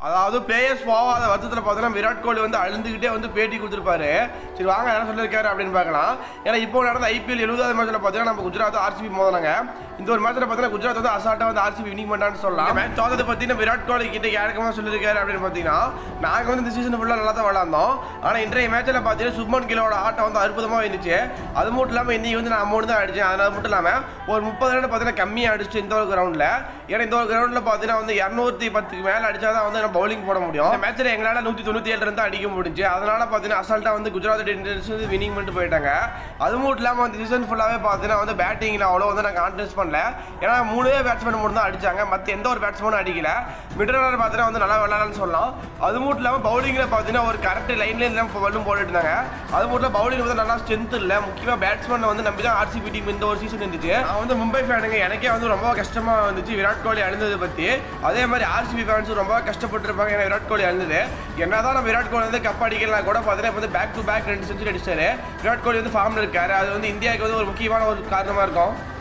அதாவது பிளேயர்ஸ் போகாத வருஷத்தில் பார்த்தீங்கன்னா விராட் கோலி வந்து அழுந்துகிட்டே வந்து பேட்டி கொடுத்துருப்பாரு சரி வாங்க என்ன சொல்லியிருக்காரு அப்படின்னு பார்க்கலாம் ஏன்னா இப்போ நடந்த ஐபிஎல் எழுபதாவது மேட்ச்சில் பார்த்தீங்கன்னா நம்ம குஜராத் ஆர்சிபி மோதினாங்க இந்த ஒரு மேட்ச்சில் பார்த்தீங்கன்னா குஜராத் வந்து அசால்ட்டாக வந்து ஆர்சிபி வினிங் பண்ணான்னு சொல்லலாம் மேட்ச் தோத்ததை பார்த்தீங்கன்னா விராட் கோலி கிட்ட யாருக்குமா சொல்லியிருக்காரு அப்படின்னு பார்த்தீங்கன்னா நாங்கள் வந்து இந்த சீசன் ஃபுல்லாக நல்லா தான் விளாண்டோம் ஆனால் இன்றைய மேட்ச்சில் பார்த்தீங்கன்னா சுப்மன் கிலோட ஆட்டம் வந்து அற்புதமாக இருந்துச்சு அது மட்டும் இல்லாமல் இன்னைக்கு வந்து நான் அமௌண்ட் தான் அடித்தேன் அதனால் மட்டும் இல்லாமல் ஒரு முப்பது ரன் பார்த்தீங்கன்னா கம்மியாக அடிச்சு இந்த ஒரு கிரவுண்டில் ஏன்னா இந்த ஒரு கிரவுண்டில் பார்த்தீங்கன்னா வந்து இரநூத்தி பத்துக்கு மேலே அடிச்சா தான் வந்து பவுலிங் போட முடியும் இந்த மேட்ச்சில் எங்களால் நூற்றி தொண்ணூற்றி ஏழு ரன் தான் அடிக்க முடிஞ்சு அதனால பார்த்தீங்கன்னா அசால்ட்டாக வந்து குஜராத் டைட்டன்ஸ் வந்து வினிங் பண்ணிட்டு போயிட்டாங்க அது மட்டும் இல்லாமல் வந்து சீசன் ஃபுல்லாகவே பார்த்தீங்கன்னா வந்து பேட்டிங்கில் அவ்வளோ வந்து நான் கான்ஃபிடன்ஸ் பண்ணல ஏன்னா மூணே பேட்ஸ்மேன் மட்டும் தான் அடிச்சாங்க மற்ற எந்த ஒரு பேட்ஸ்மேனும் அடிக்கல மிடில் ஆர்டர் பார்த்தீங்கன்னா வந்து நல்லா விளாட்லான்னு சொல்லலாம் அது மட்டும் இல்லாமல் பவுலிங்கில் பார்த்தீங்கன்னா ஒரு கரெக்ட் லைன்லேயே இல்லாமல் பல்லும் போட்டுட்டு இருந்தாங்க அது மட்டும் இல்லாமல் பவுலிங் வந்து நல்லா ஸ்ட்ரென்த் இல்லை முக்கியமாக பேட்ஸ்மேன் வந்து நம்பி தான் ஆர்சிபி டீம் இந்த ஒரு சீசன் இருந்துச்சு நான் வந்து மும்பை ஃபேனுங்க எனக்கே வந்து ரொம்ப கஷ்டமாக இருந்துச்சு விராட் கோலி அழுந்ததை பற்றி அதே மாதிரி ஆர்சிபி ஃபேன்ஸும் ரொம்ப கஷ்டப்பட்டிருப்பாங்க ஏன்னா விராட் கோலி அழுந்தது என்னதான் நம்ம விராட் கோலி வந்து கப் அடிக்கலாம் கூட பார்த்தீங்கன்னா இப்போ வந்து பேக் டு பேக் ரெண்டு செஞ்சுரி அடிச்சாரு விராட் கோலி வந்து ஃபார்மில் இருக்காரு அது வந்து இந்தியாவுக்கு வந்து ஒரு முக்கியமான ஒரு காரணமாக இருக்கும்